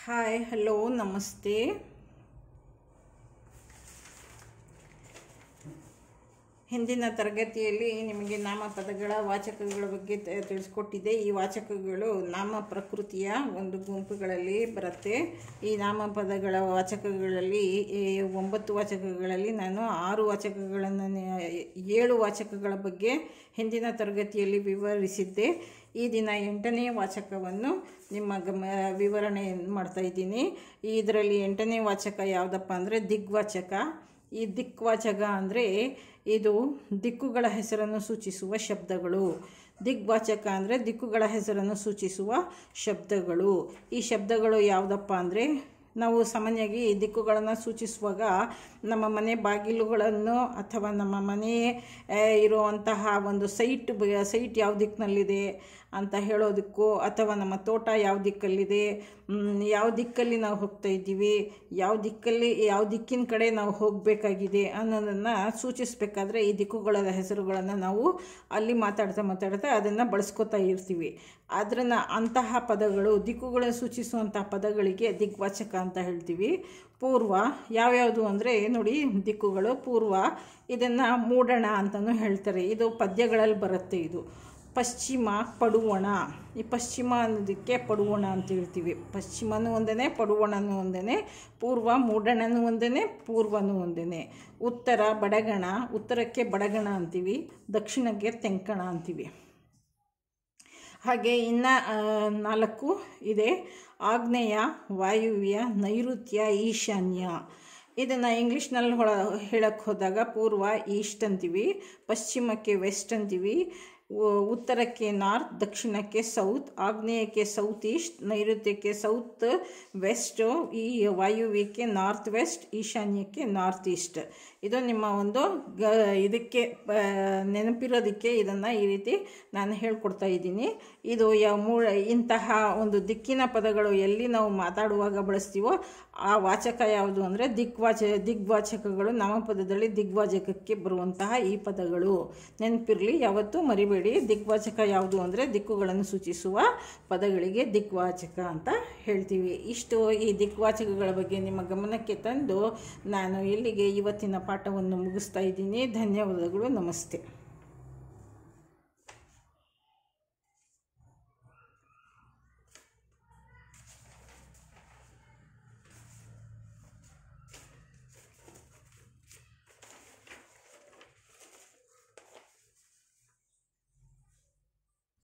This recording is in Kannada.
ಹಾಯ್ ಹಲೋ ನಮಸ್ತೆ ಹಿಂದಿನ ತರಗತಿಯಲ್ಲಿ ನಿಮಗೆ ನಾಮಪದಗಳ ವಾಚಕಗಳ ಬಗ್ಗೆ ತ- ತಿಳಿಸ್ಕೊಟ್ಟಿದ್ದೆ ಈ ವಾಚಕಗಳು ನಾಮ ಪ್ರಕೃತಿಯ ಒಂದು ಗುಂಪುಗಳಲ್ಲಿ ಬರುತ್ತೆ ಈ ನಾಮಪದಗಳ ವಾಚಕಗಳಲ್ಲಿ ಈ ಒಂಬತ್ತು ವಾಚಕಗಳಲ್ಲಿ ನಾನು ಆರು ವಾಚಕಗಳನ್ನು ನೆ- ಏಳು ವಾಚಕಗಳ ಬಗ್ಗೆ ಹಿಂದಿನ ತರಗತಿಯಲ್ಲಿ ವಿವರಿಸಿದ್ದೆ ಈ ದಿನ ಎಂಟನೇ ವಾಚಕವನ್ನು ನಿಮ್ಮ ಗಮ ವಿವರಣೆ ಮಾಡ್ತಾ ಇದ್ದೀನಿ ಇದರಲ್ಲಿ ಎಂಟನೇ ವಾಚಕ ಯಾವುದಪ್ಪ ಅಂದರೆ ದಿಗ್ವಾಚಕ ಈ ದಿಕ್ವಾಚಕ ಅಂದರೆ ಇದು ದಿಕ್ಕುಗಳ ಹೆಸರನ್ನು ಸೂಚಿಸುವ ಶಬ್ದಗಳು ದಿಗ್ವಾಚಕ ಅಂದರೆ ದಿಕ್ಕುಗಳ ಹೆಸರನ್ನು ಸೂಚಿಸುವ ಶಬ್ದಗಳು ಈ ಶಬ್ದಗಳು ಯಾವುದಪ್ಪ ಅಂದರೆ ನಾವು ಸಾಮಾನ್ಯವಾಗಿ ಈ ದಿಕ್ಕುಗಳನ್ನು ಸೂಚಿಸುವಾಗ ನಮ್ಮ ಮನೆ ಬಾಗಿಲುಗಳನ್ನು ಅಥವಾ ನಮ್ಮ ಮನೆ ಆ, ಇರುವಂತಹ ಒಂದು ಸೈಟ್ ಬ- ಸೈಟ್ ಯಾವ ದಿಕ್ಕಿನಲ್ಲಿದೆ ಅಂತ ಹೇಳೋದಕ್ಕೂ ಅಥವಾ ನಮ್ಮ ತೋಟ ಯಾವ ದಿಕ್ಕಲ್ಲಿದೆ ಮ್, ಯಾವ ದಿಕ್ಕಲ್ಲಿ ನಾವು ಹೋಗ್ತಾ ಇದ್ದೀವಿ ಯಾವ ದಿಕ್ಕಲ್ಲಿ ಯಾವ ದಿಕ್ಕಿನ ಕಡೆ ನಾವು ಹೋಗಬೇಕಾಗಿದೆ ಅನ್ನೋದನ್ನು ಸೂಚಿಸಬೇಕಾದ್ರೆ ಈ ದಿಕ್ಕುಗಳ ಹೆಸರುಗಳನ್ನು ನಾವು ಅಲ್ಲಿ ಮಾತಾಡ್ತಾ ಮಾತಾಡ್ತಾ ಅದನ್ನು ಬಳಸ್ಕೊತಾ ಇರ್ತೀವಿ ಅದನ್ನು ಅಂತಹ ಪದಗಳು ದಿಕ್ಕುಗಳನ್ನು ಸೂಚಿಸುವಂತಹ ಪದಗಳಿಗೆ ದಿಗ್ವಾಚಕ ಅಂತ ಹೇಳ್ತೀವಿ ಪೂರ್ವ ಯಾವ್ಯಾವುದು ಅಂದರೆ ನೋಡಿ ದಿಕ್ಕುಗಳು ಪೂರ್ವ ಇದನ್ನು ಮೂಡಣ ಅಂತಲೂ ಹೇಳ್ತಾರೆ ಇದು ಪದ್ಯಗಳಲ್ಲಿ ಬರುತ್ತೆ ಇದು ಪಶ್ಚಿಮ ಪಡುವಣ ಈ ಪಶ್ಚಿಮ ಅನ್ನೋದಕ್ಕೆ ಪಡುವಣ ಅಂತ ಹೇಳ್ತೀವಿ ಪಶ್ಚಿಮನೂ ಒಂದೇ ಪಡುವಣನೂ ಒಂದೇ ಪೂರ್ವ ಮೂಡಣನೂ ಒಂದೇ ಪೂರ್ವನೂ ಒಂದೇ ಉತ್ತರ ಬಡಗಣ ಉತ್ತರಕ್ಕೆ ಬಡಗಣ ಅಂತೀವಿ ದಕ್ಷಿಣಕ್ಕೆ ತೆಂಕಣ ಅಂತೀವಿ ಹಾಗೆ ಇನ್ನು ನಾಲ್ಕು ಇದೆ ಆಗ್ನೇಯ ವಾಯುವ್ಯ ನೈಋತ್ಯ ಈಶಾನ್ಯ ಇದನ್ನು ಇಂಗ್ಲೀಷ್ನಲ್ಲಿ ಹೊಳ ಹೇಳಕ್ಕೆ ಹೋದಾಗ ಪೂರ್ವ ಈಸ್ಟ್ ಅಂತೀವಿ ಪಶ್ಚಿಮಕ್ಕೆ ವೆಸ್ಟ್ ಅಂತೀವಿ ಉ- ಉತ್ತರಕ್ಕೆ ನಾರ್ತ್ ದಕ್ಷಿಣಕ್ಕೆ ಸೌತ್ ಆಗ್ನೇಯಕ್ಕೆ ಸೌತ್ ಈಸ್ಟ್ ನೈಋತ್ಯಕ್ಕೆ ಸೌತ್ ವೆಸ್ಟ್ ಈ ವಾಯುವ್ಯಕ್ಕೆ ನಾರ್ತ್ ವೆಸ್ಟ್ ಈಶಾನ್ಯಕ್ಕೆ ನಾರ್ತ್ ಈಸ್ಟ್ ಇದು ನಿಮ್ಮ ಒಂದು ಗ ಇದಕ್ಕೆ ಆ, ನೆನಪಿರೋದಕ್ಕೆ ಇದನ್ನು ಈ ರೀತಿ ನಾನು ಹೇಳ್ಕೊಡ್ತಾ ಇದ್ದೀನಿ ಇದು ಯಾವ ಮೂಳ ಇಂತಹ ಒಂದು ದಿಕ್ಕಿನ ಪದಗಳು ಎಲ್ಲಿ ನಾವು ಮಾತಾಡುವಾಗ ಬಳಸ್ತೀವೋ ಆ ವಾಚಕ ಯಾವುದು ಅಂದರೆ ದಿಗ್ವಾಚ ದಿಗ್ವಾಚಕಗಳು ನಾಮಪದದಲ್ಲಿ ದಿಗ್ವಾಚಕಕ್ಕೆ ಬರುವಂತಹ ಈ ಪದಗಳು ನೆನಪಿರಲಿ ಯಾವತ್ತೂ ಮರಿಬೇಡಿ ದಿಗ್ವಾಚಕ ಯಾವುದು ಅಂದರೆ ದಿಕ್ಕುಗಳನ್ನು ಸೂಚಿಸುವ ಪದಗಳಿಗೆ ದಿಗ್ವಾಚಕ ಅಂತ ಹೇಳ್ತೀವಿ ಇಷ್ಟು ಈ ದಿಗ್ವಾಚಕಗಳ ಬಗ್ಗೆ ನಿಮ್ಮ ಗಮನಕ್ಕೆ ತಂದು ನಾನು ಇಲ್ಲಿಗೆ ಇವತ್ತಿನ ಪಾಠವನ್ನು ಮುಗಿಸ್ತಾ ಇದ್ದೀನಿ ಧನ್ಯವಾದಗಳು ನಮಸ್ತೆ